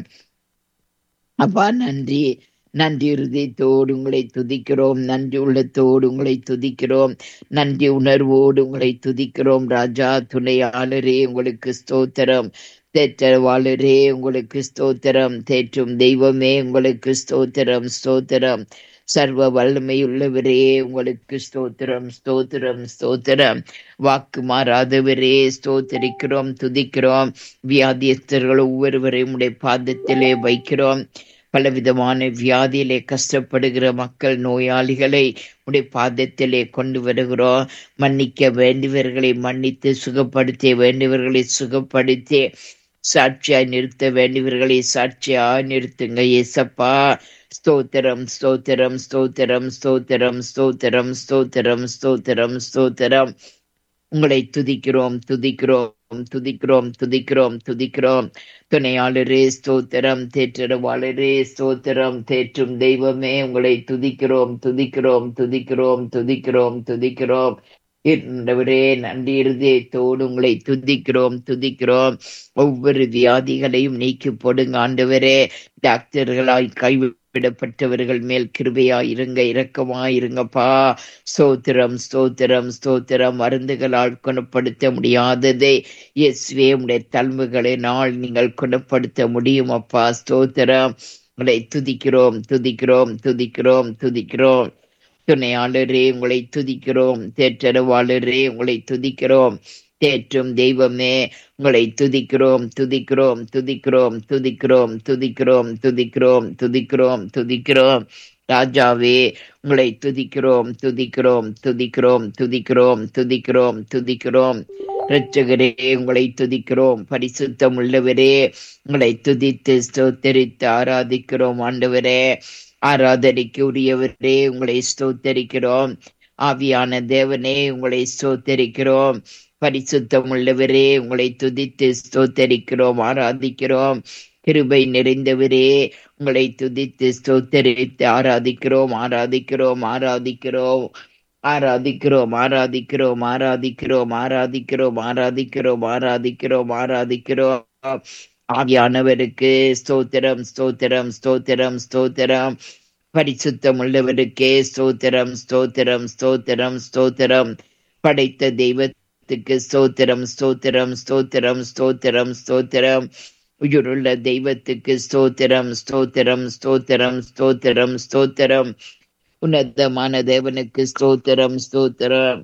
அப்பா நன்றி நன்றி இருதயத்தோடு உங்களை துதிக்கிறோம் நன்றி உள்ளத்தோடு உங்களை துதிக்கிறோம் நன்றி உணர்வோடு உங்களை துதிக்கிறோம் ராஜா துணையாளரே உங்களுக்கு ஸ்தோத்திரம் தேற்றவாளரே உங்களுக்கு ஸ்தோத்திரம் தேற்றும் தெய்வமே உங்களுக்கு ஸ்தோத்திரம் ஸ்தோத்திரம் சர்வ வல்லமையுள்ளவரே உங்களுக்கு ஸ்தோத்திரம் ஸ்தோத்திரம் ஸ்தோத்திரம் வாக்கு மாறாதவரே ஸ்தோத்தரிக்கிறோம் துதிக்கிறோம் வியாதியஸ்தர்கள் ஒவ்வொருவரையும் உடைய பாதத்திலே வைக்கிறோம் பலவிதமான வியாதியிலே கஷ்டப்படுகிற மக்கள் நோயாளிகளை உடைய பாதத்திலே கொண்டு வருகிறோம் மன்னிக்க வேண்டியவர்களை மன்னித்து சுகப்படுத்த வேண்டியவர்களை சுகப்படுத்தி சாட்சியாய் நிறுத்த வேண்டியவர்களை சாட்சியாய் நிறுத்துங்க ஏசப்பா ஸ்தோத்திரம் ஸ்தோத்திரம் ஸ்தோத்திரம் ஸ்தோத்திரம் ஸ்தோத்திரம் ஸ்தோத்திரம் ஸ்தோத்திரம் ஸ்தோத்திரம் உங்களை துதிக்கிறோம் துதிக்கிறோம் துதிக்கிறோம் துதிக்கிறோம் துதிக்கிறோம் துணையாளரே ஸ்தோத்திரம் தேற்றரவாளரே ஸ்தோத்திரம் தேற்றும் தெய்வமே உங்களை துதிக்கிறோம் துதிக்கிறோம் துதிக்கிறோம் துதிக்கிறோம் துதிக்கிறோம் இருந்தவரே நன்றி இருதயத்தோடு உங்களை துதிக்கிறோம் துதிக்கிறோம் ஒவ்வொரு வியாதிகளையும் நீக்கி போடுங்க ஆண்டவரே டாக்டர்களாய் கைவிடப்பட்டவர்கள் மேல் கிருபையா இருங்க இரக்கமா இருங்கப்பா ஸ்தோத்திரம் ஸ்தோத்திரம் ஸ்தோத்திரம் மருந்துகளால் குணப்படுத்த முடியாததை இயேசுவே உடைய தழும்புகளினால் நீங்கள் குணப்படுத்த முடியும் அப்பா ஸ்தோத்திரம் உங்களை துதிக்கிறோம் துதிக்கிறோம் துதிக்கிறோம் துதிக்கிறோம் துணையாளரே உங்களை துதிக்கிறோம் தேற்றரவாளரே உங்களை துதிக்கிறோம் தேற்றும் தெய்வமே உங்களை துதிக்கிறோம் துதிக்கிறோம் துதிக்கிறோம் துதிக்கிறோம் துதிக்கிறோம் துதிக்கிறோம் துதிக்கிறோம் துதிக்கிறோம் ராஜாவே உங்களை துதிக்கிறோம் துதிக்கிறோம் துதிக்கிறோம் துதிக்கிறோம் துதிக்கிறோம் துதிக்கிறோம் இரட்சகரே உங்களை துதிக்கிறோம் பரிசுத்தம் உள்ளவரே உங்களை துதித்து ஸ்தோத்தரித்து ஆராதிக்கிறோம் ஆண்டவரே ஆராதனைக்கு உரியவரே உங்களை ஸ்தோத்தரிக்கிறோம் ஆவியான தேவனே உங்களை ஸ்தோத்தரிக்கிறோம் பரிசுத்தம் உள்ளவரே உங்களை துதித்து ஸ்தோத்தரிக்கிறோம் ஆராதிக்கிறோம் கிருபை நிறைந்தவரே உங்களை துதித்து ஸ்தோத்தரித்து ஆராதிக்கிறோம் ஆராதிக்கிறோம் ஆராதிக்கிறோம் ஆராதிக்கிறோம் ஆராதிக்கிறோம் ஆராதிக்கிறோம் ஆராதிக்கிறோம் ஆராதிக்கிறோம் ஆராதிக்கிறோம் ஆராதிக்கிறோம் ஆவியானவருக்கு ஸ்தோத்திரம் ஸ்தோத்திரம் ஸ்தோத்திரம் ஸ்தோத்திரம் பரிசுத்தம் உள்ளவருக்கே ஸ்தோத்திரம் ஸ்தோத்திரம் ஸ்தோத்திரம் ஸ்தோத்திரம் படைத்த தெய்வத்துக்கு ஸ்தோத்திரம் ஸ்தோத்திரம் ஸ்தோத்திரம் ஸ்தோத்திரம் ஸ்தோத்திரம் உயிருள்ள தெய்வத்துக்கு ஸ்தோத்திரம் ஸ்தோத்திரம் ஸ்தோத்திரம் ஸ்தோத்திரம் ஸ்தோத்திரம் உன்னதமான தேவனுக்கு ஸ்தோத்திரம் ஸ்தோத்திரம்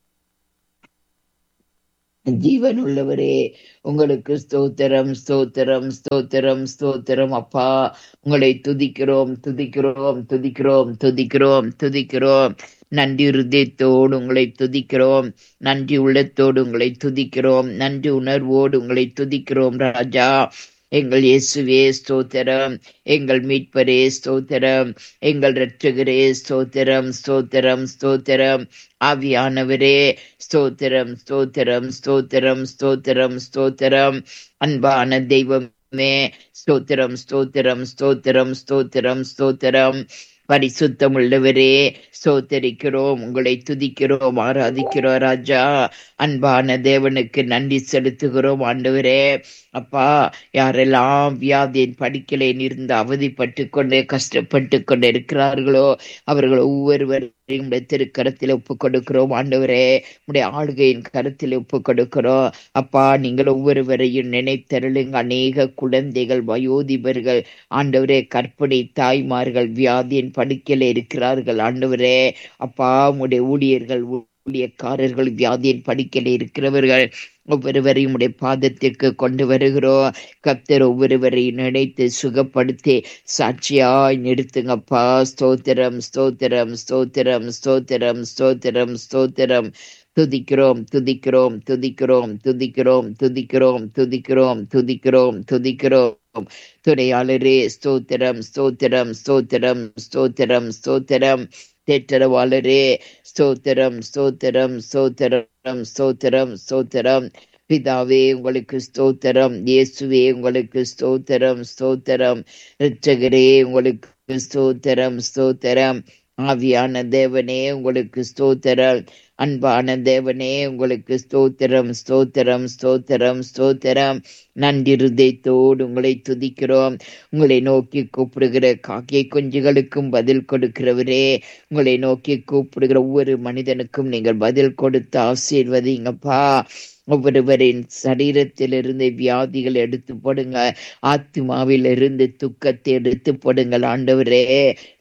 ஜீவன் உள்ளவரே உங்களுக்கு ஸ்தோத்திரம் ஸ்தோத்திரம் ஸ்தோத்திரம் ஸ்தோத்திரம் அப்பா உங்களை துதிக்கிறோம் துதிக்கிறோம் துதிக்கிறோம் துதிக்கிறோம் துதிக்கிறோம் நன்றி இருதயத்தோடு உங்களை துதிக்கிறோம் நன்றி உள்ளத்தோடு உங்களை துதிக்கிறோம் நன்றி உணர்வோடு உங்களை துதிக்கிறோம் ராஜா எங்கள் இயேசுவே ஸ்தோத்திரம் எங்கள் மீட்பரே ஸ்தோத்திரம் எங்கள் இரட்சகரே ஸ்தோத்திரம் ஸ்தோத்திரம் ஸ்தோத்திரம் ஆவியானவரே ஸ்தோத்திரம் ஸ்தோத்திரம் ஸ்தோத்திரம் ஸ்தோத்திரம் ஸ்தோத்திரம் அன்பான தெய்வமே ஸ்தோத்திரம் ஸ்தோத்திரம் ஸ்தோத்திரம் ஸ்தோத்திரம் ஸ்தோத்திரம் பரிசுத்தம் உள்ளவரே ஸ்தோத்தரிக்கிறோம் உங்களை துதிக்கிறோம் ஆராதிக்கிறோம் ராஜா அன்பான தேவனுக்கு நன்றி செலுத்துகிறோம் ஆண்டவரே அப்பா யாரெல்லாம் வியாதியின் படிக்கலை இருந்து அவதிப்பட்டு கொண்டே கஷ்டப்பட்டு கொண்டு இருக்கிறார்களோ அவர்கள் ஒவ்வொருவரையும் திருக்கரத்தில் ஒப்பு கொடுக்கிறோம் ஆண்டவரே உடைய ஆளுகையின் கருத்தில் ஒப்பு கொடுக்கிறோம் அப்பா நீங்கள் ஒவ்வொருவரையும் நினைத்தருளுங்க அநேக குழந்தைகள் வயோதிபர்கள் ஆண்டவரே கற்பனை தாய்மார்கள் வியாதியின் படுக்கையில இருக்கிறார்கள் ஆண்டவரே அப்பா உடைய ஊழியர்கள் ஊழியக்காரர்கள் வியாதியின் படிக்கல இருக்கிறவர்கள் ஒவ்வொருவரையும் உடைய பாதத்திற்கு கொண்டு வருகிறோம் கப்தர் ஒவ்வொருவரையும் நினைத்து சுகப்படுத்தி சாட்சியாய் நிறுத்துங்கப்பா ஸ்தோத்திரம் ஸ்தோத்திரம் ஸ்தோத்திரம் ஸ்தோத்திரம் ஸ்தோத்திரம் ஸ்தோத்திரம் துதிக்கிறோம் துதிக்கிறோம் துதிக்கிறோம் துதிக்கிறோம் துதிக்கிறோம் துதிக்கிறோம் துதிக்கிறோம் துதிக்கிறோம் துணையாளரே ஸ்தோத்திரம் ஸ்தோத்திரம் ஸ்தோத்திரம் ஸ்தோத்திரம் ஸ்தோத்திரம் தேற்றரவாளரே ஸ்தோத்திரம் ஸ்தோத்திரம் ஸ்தோத்திரம் ஸ்தோத்திரம் ஸ்தோத்திரம் பிதாவே உங்களுக்கு ஸ்தோத்திரம் இயேசுவே உங்களுக்கு ஸ்தோத்திரம் ஸ்தோத்திரம் இரட்சகரே உங்களுக்கு ஸ்தோத்திரம் ஸ்தோத்திரம் ஆவியான தேவனே உங்களுக்கு ஸ்தோத்திரம் அன்பான தேவனே உங்களுக்கு ஸ்தோத்திரம் ஸ்தோத்திரம் ஸ்தோத்திரம் ஸ்தோத்திரம் நன்றி இருதயத்தோடு உங்களை துதிக்கிறோம் உங்களை நோக்கி கூப்பிடுகிற காக்கை குஞ்சுகளுக்கும் பதில் கொடுக்கிறவரே உங்களை நோக்கி கூப்பிடுகிற ஒவ்வொரு மனிதனுக்கும் நீங்கள் பதில் கொடுத்து ஆசீர்வதிங்கப்பா ஒவ்வொருவரின் சரீரத்திலிருந்து வியாதிகள் எடுத்து போடுங்க ஆத்மாவில் இருந்து துக்கத்தை எடுத்து போடுங்கள் ஆண்டவரே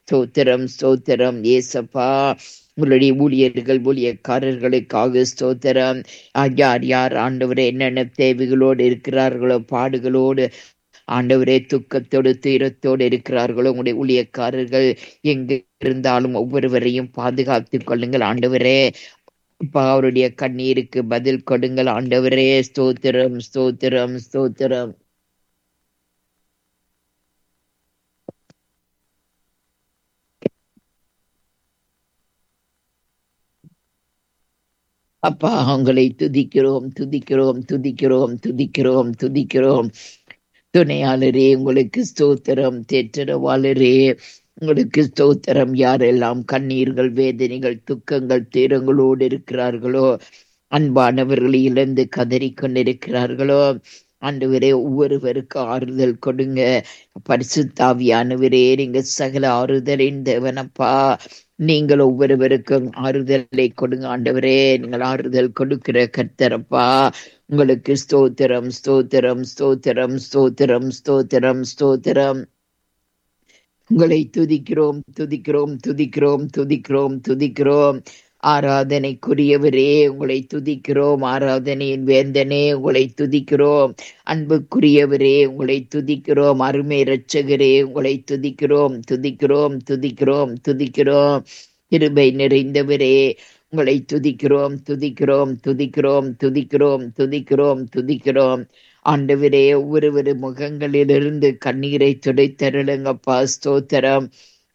ஸ்தோத்திரம் ஸ்தோத்திரம் ஏசப்பா உங்களுடைய ஊழியர்கள் ஊழியக்காரர்களுக்காக ஸ்தோத்திரம் ஆ, யார் யார் ஆண்டவரே என்னென்ன தேவைகளோடு இருக்கிறார்களோ பாடுகளோடு ஆண்டவரே துக்கத்தோடு துயரத்தோடு இருக்கிறார்களோ உங்களுடைய ஊழியக்காரர்கள் எங்க இருந்தாலும் ஒவ்வொருவரையும் பாதுகாத்துக் கொள்ளுங்கள் ஆண்டவரே அப்பா அவருடைய கண்ணீருக்கு பதில் கொடுங்கள் ஆண்டவரே ஸ்தோத்திரம் ஸ்தோத்திரம் ஸ்தோத்திரம் அப்பா உங்களை துதிக்கிறோம் துதிக்கிறோம் துதிக்கிறோம் துதிக்கிறோம் துதிக்கிறோம் துணையாளரே உங்களுக்கு ஸ்தோத்திரம் தேற்றரவாளரே உங்களுக்கு ஸ்தோத்திரம் யாரெல்லாம் கண்ணீர்கள் வேதனைகள் துக்கங்கள் தீரங்களோடு இருக்கிறார்களோ அன்பானவர்களை இழந்து கதறிக் கொண்டிருக்கிறார்களோ ஆண்டவரே ஒவ்வொருவருக்கு ஆறுதல் கொடுங்க பரிசுத்தாவியானவரே நீங்க சகல ஆறுதலின் தேவனப்பா நீங்கள் ஒவ்வொருவருக்கும் ஆறுதலை கொடுங்க ஆண்டவரே நீங்கள் ஆறுதல் கொடுக்கிற கர்த்தரப்பா உங்களுக்கு ஸ்தோத்திரம் ஸ்தோத்திரம் ஸ்தோத்திரம் ஸ்தோத்திரம் ஸ்தோத்திரம் ஸ்தோத்திரம் உங்களை துதிக்கிறோம் துதிக்கிறோம் துதிக்கிறோம் துதிக்கிறோம் துதிக்கிறோம் ஆராதனைக்குரியவரே உங்களை துதிக்கிறோம் ஆராதனையின் வேந்தனே உங்களை துதிக்கிறோம் அன்புக்குரியவரே உங்களை துதிக்கிறோம் அருமை இரட்சகரே உங்களை துதிக்கிறோம் துதிக்கிறோம் துதிக்கிறோம் துதிக்கிறோம் கிருபை நிறைந்தவரே உங்களை துதிக்கிறோம் துதிக்கிறோம் துதிக்கிறோம் துதிக்கிறோம் துதிக்கிறோம் துதிக்கிறோம் ஆண்டவரே ஒவ்வொருவரு முகங்களிலிருந்து கண்ணீரை துடைத்தருளுங்கப்பா ஸ்தோத்திரம்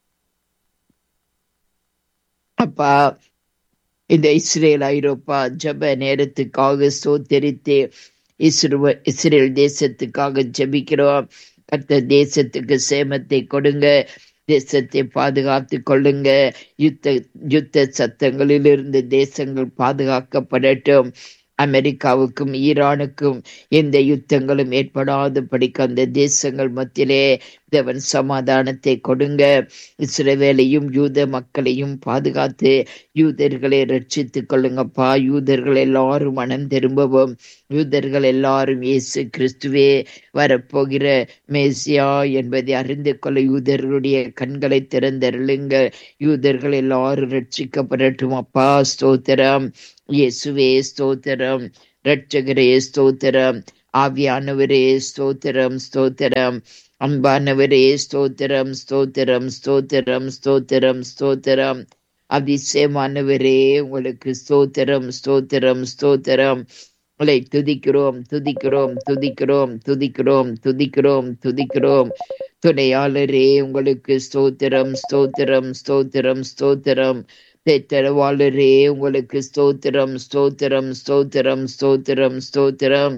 அப்பா இந்த இஸ்ரேல் ஐரோப்பா ஜப நேரத்துக்காக சோத்தரித்து இஸ்ரோ இஸ்ரேல் தேசத்துக்காக ஜெபிக்கிறோம் கர்த்தர் தேசத்துக்கு சேமத்தை கொடுங்க தேசத்தை பாதுகாத்து கொள்ளுங்க யுத்த யுத்த சத்தங்களிலிருந்து தேசங்கள் பாதுகாக்கப்படட்டும் அமெரிக்காவுக்கும் ஈரானுக்கும் எந்த யுத்தங்களும் ஏற்படாதபடிக்கு அந்த தேசங்கள் மத்தியிலே தேவன் சமாதானத்தை கொடுங்க இஸ்ரவேலையும் யூத மக்களையும் பாதுகாத்து யூதர்களை ரட்சித்துக் கொள்ளுங்கப்பா யூதர்கள் எல்லாரும் மனம் திரும்பவும் யூதர்கள் எல்லாரும் இயேசு கிறிஸ்துவே வரப்போகிற மேசியா என்பதை அறிந்து கொள்ள யூதர்களுடைய கண்களை திறந்தருளுங்க யூதர்கள் எல்லாரும் ரட்சிக்கப்படட்டும் அப்பா ஸ்தோத்திரம் இயேசுவே ஸ்தோத்திரம் ரட்சகரே ஸ்தோத்திரம் ஆவியானவரே ஸ்தோத்திரம் ஸ்தோத்திரம் அன்பானவரே ஸ்தோத்திரம் ஸ்தோத்திரம் ஸ்தோத்திரம் ஸ்தோத்திரம் ஸ்தோத்திரம் அதிசயமானவரே உங்களுக்கு ஸ்தோத்திரம் ஸ்தோத்திரம் ஸ்தோத்திரம் உங்களை துதிக்கிறோம் துதிக்கிறோம் துதிக்கிறோம் துதிக்கிறோம் துதிக்கிறோம் துதிக்கிறோம் துணையாளரே உங்களுக்கு ஸ்தோத்திரம் ஸ்தோத்திரம் ஸ்தோத்திரம் ஸ்தோத்திரம் தேற்றவாளரே உங்களுக்கு ஸ்தோத்திரம் ஸ்தோத்திரம் ஸ்தோத்திரம் ஸ்தோத்திரம் ஸ்தோத்திரம்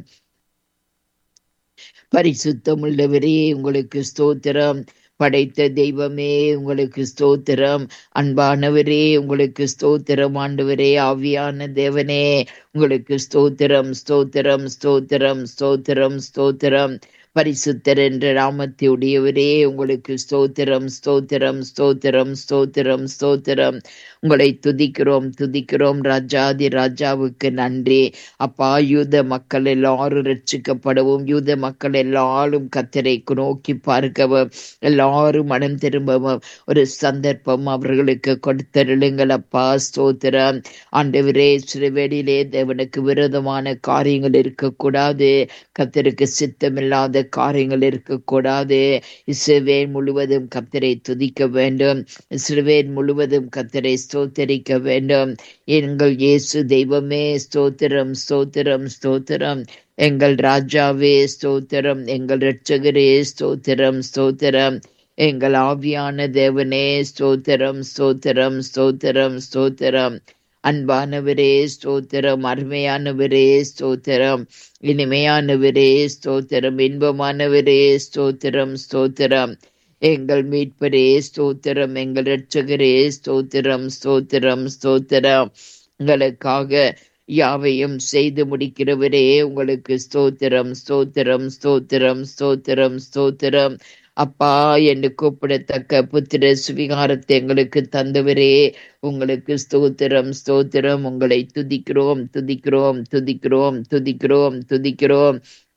பரிசுத்தம் உள்ளவரே உங்களுக்கு ஸ்தோத்திரம் படைத்த தெய்வமே உங்களுக்கு ஸ்தோத்திரம் அன்பானவரே உங்களுக்கு ஸ்தோத்திரம் ஆண்டவரே ஆவியான தேவனே உங்களுக்கு ஸ்தோத்திரம் ஸ்தோத்திரம் ஸ்தோத்திரம் ஸ்தோத்திரம் ஸ்தோத்திரம் பரிசுத்தர் என்ற நாமத்தை உடையவரே உங்களுக்கு ஸ்தோத்திரம் ஸ்தோத்திரம் ஸ்தோத்திரம் ஸ்தோத்திரம் ஸ்தோத்திரம் உங்களை துதிக்கிறோம் துதிக்கிறோம் ராஜாதி ராஜாவுக்கு நன்றி அப்பா யூத மக்கள் எல்லாரும் ரட்சிக்கப்படவும் யூத மக்கள் எல்லாரும் கத்தரை நோக்கி பார்க்கவும் எல்லாரும் மனம் திரும்பவும் ஒரு சந்தர்ப்பம் அவர்களுக்கு கொடுத்தருளுங்கள் அப்பா ஸ்தோத்திரம் ஆண்டவரே சிறுவேடியிலே தேவனுக்கு விரோதமான காரியங்கள் இருக்கக்கூடாது கத்தருக்கு சித்தமில்லாத காரியங்கள் இருக்கக்கூடாது இஸ்ரவேல் முழுவதும் கத்தரை துதிக்க வேண்டும் இஸ்ரவேல் முழுவதும் கத்தரை ஸ்தோத்தரிக்க வேண்டும் எங்கள் இயேசு தெய்வமே ஸ்தோத்திரம் ஸ்தோத்திரம் ஸ்தோத்திரம் எங்கள் ராஜாவே ஸ்தோத்திரம் எங்கள் இரட்சகரே ஸ்தோத்திரம் ஸ்தோத்திரம் எங்கள் ஆவியான தேவனே ஸ்தோத்திரம் ஸ்தோத்திரம் ஸ்தோத்திரம் ஸ்தோத்திரம் அன்பானவரே ஸ்தோத்திரம் அருமையானவரே ஸ்தோத்திரம் இனிமையானவரே ஸ்தோத்திரம் இன்பமானவரே ஸ்தோத்திரம் ஸ்தோத்திரம் எங்கள் மீட்பரே ஸ்தோத்திரம் எங்கள் இரட்சகரே ஸ்தோத்திரம் ஸ்தோத்திரம் ஸ்தோத்திரம் உங்களுக்காக யாவையும் செய்து முடிக்கிறவரே உங்களுக்கு ஸ்தோத்திரம் ஸ்தோத்திரம் ஸ்தோத்திரம் ஸ்தோத்திரம் ஸ்தோத்திரம் அப்பா என்று கூப்பிடத்தக்க புத்திர சுவிகாரத்தை எங்களுக்கு தந்தவரே உங்களுக்கு ஸ்தோத்திரம் ஸ்தோத்திரம் உங்களை துதிக்கிறோம் துதிக்கிறோம் துதிக்கிறோம் துதிக்கிறோம் துதிக்கிறோம்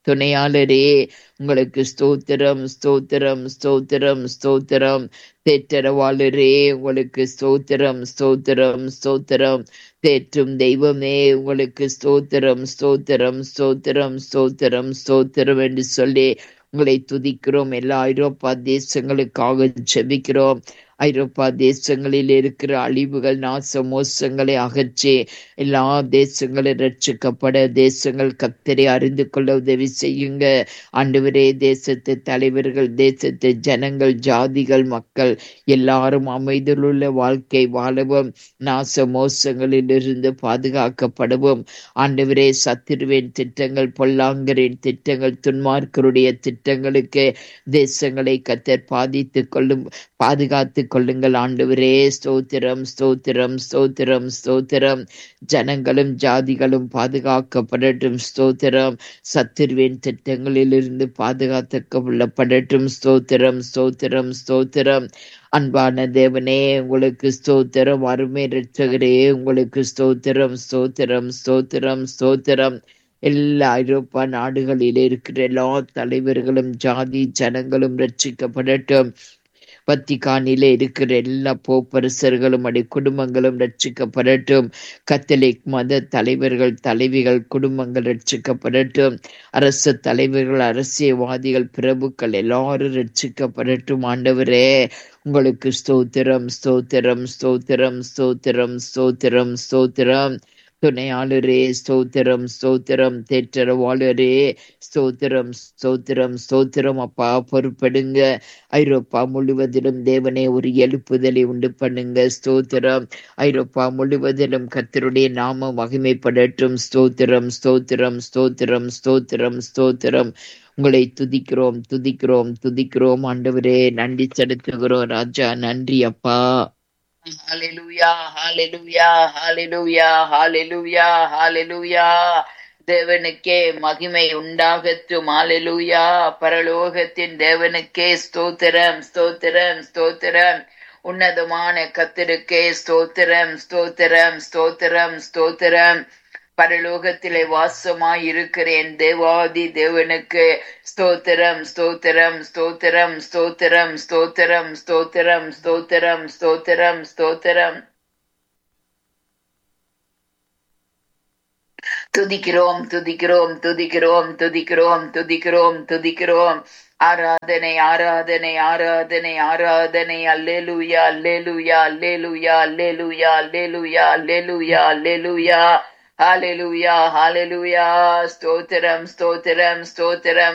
துணையாளரே உங்களுக்கு ஸ்தோத்திரம் ஸ்தோத்திரம் ஸ்தோத்திரம் ஸ்தோத்திரம் தேற்றரவாளரே உங்களுக்கு ஸ்தோத்திரம் ஸ்தோத்திரம் ஸ்தோத்திரம் தேற்றும் தெய்வமே உங்களுக்கு ஸ்தோத்திரம் ஸ்தோத்திரம் ஸ்தோத்திரம் ஸ்தோத்திரம் ஸ்தோத்திரம் என்று சொல்லி உங்களை துதிக்கிறோம் எல்லா ஐரோப்பா தேசங்களுக்காக ஜெபிக்கிறோம் ஐரோப்பா தேசங்களில் இருக்கிற அழிவுகள் நாச மோசங்களை அகற்றி எல்லா தேசங்களும் ரட்சிக்கப்பட தேசங்கள் கத்தரை அறிந்து கொள்ள உதவி செய்யுங்க ஆண்டவரே தேசத்து தலைவர்கள் தேசத்து ஜனங்கள் ஜாதிகள் மக்கள் எல்லாரும் அமைதியிலுள்ள வாழ்க்கை வாழவும் நாச மோசங்களில் இருந்து பாதுகாக்கப்படவும் ஆண்டவரே சத்திருவின் திட்டங்கள் பொல்லாங்கரின் திட்டங்கள் துன்மார்க்கருடைய திட்டங்களுக்கு தேசங்களை கத்தர் பாதித்துக் கொள்ளும் பாதுகாத்து கொள்ளுங்கள் ஆண்டவரே ஸ்தோத்திரம் ஸ்தோத்திரம் ஸ்தோத்திரம் ஸ்தோத்திரம் ஜனங்களும் ஜாதிகளும் பாதுகாக்கப்படட்டும் ஸ்தோத்திரம் சத்திருவின் திட்டங்களிலிருந்து பாதுகாத்து கொள்ளப்படட்டும் ஸ்தோத்திரம் ஸ்தோத்திரம் ஸ்தோத்திரம் அன்பான தேவனே உங்களுக்கு ஸ்தோத்திரம் அருமை ரட்சகரே உங்களுக்கு ஸ்தோத்திரம் ஸ்தோத்திரம் ஸ்தோத்திரம் ஸ்தோத்திரம் எல்லா ஐரோப்பா நாடுகளில் இருக்கிற எல்லா தலைவர்களும் ஜாதி ஜனங்களும் ரட்சிக்கப்படட்டும் வத்திகானிலே இருக்கிற எல்லா போப்பரசர்களும் அடி குடும்பங்களும் ரட்சிக்கப்படட்டும் கத்தலிக் மத தலைவர்கள் தலைவிகள் குடும்பங்கள் ரட்சிக்கப்படட்டும் அரசு தலைவர்கள் அரசியல்வாதிகள் பிரபுக்கள் எல்லாரும் ரட்சிக்கப்படட்டும் ஆண்டவரே உங்களுக்கு ஸ்தோத்திரம் ஸ்தோத்திரம் ஸ்தோத்திரம் ஸ்தோத்திரம் ஸ்தோத்திரம் ஸ்தோத்திரம் துணையாளரே ஸ்தோத்திரம் ஸ்தோத்திரம் தேற்றரவாளரே ஸ்தோத்திரம் ஸ்தோத்திரம் ஸ்தோத்திரம் அப்பா பொறுப்படுங்க ஐரோப்பா முழுவதிலும் தேவனே ஒரு எழுப்புதலை உண்டு பண்ணுங்க ஸ்தோத்திரம் ஐரோப்பா முழுவதிலும் கத்தருடைய நாம மகிமைப்படட்டும் ஸ்தோத்திரம் ஸ்தோத்திரம் ஸ்தோத்திரம் ஸ்தோத்திரம் ஸ்தோத்திரம் உங்களை துதிக்கிறோம் துதிக்கிறோம் துதிக்கிறோம் ஆண்டவரே நன்றி செலுத்துகிறோம் ராஜா நன்றி அப்பா ஹalleluya ஹalleluya ஹalleluya ஹalleluya ஹalleluya தேவனுக்கே மகிமை உண்டாகட்டும் ஹalleluya பரலோகத்தின் தேவனுக்கே ஸ்தோத்திரம் ஸ்தோத்திரம் ஸ்தோத்திரம் உன்னதமான கத்திருக்கே ஸ்தோத்திரம் ஸ்தோத்திரம் ஸ்தோத்திரம் ஸ்தோத்திரம் பரலோகத்திலே வாசமாய் இருக்கிறேன் தேவாதி தேவனுக்கு ஸ்தோத்திரம் ஸ்தோத்திரம் ஸ்தோத்திரம் ஸ்தோத்திரம் ஸ்தோத்திரம் ஸ்தோத்திரம் ஸ்தோத்திரம் ஸ்தோத்திரம் ஸ்தோத்திரம் துதிக்கிறோம் துதிக்கிறோம் துதிக்கிறோம் துதிக்கிறோம் துதிக்கிறோம் துதிக்கிறோம் ஆராதனை ஆராதனை ஆராதனை ஆராதனை அல்லேலூயா அல்லேலூயா அல்லேலூயா அல்லேலூயா அல்லேலூயா அல்லேலூயா அல்லேலூயா ஹalleluya hallelujah ஸ்தோத்திரம் ஸ்தோத்திரம் ஸ்தோத்திரம்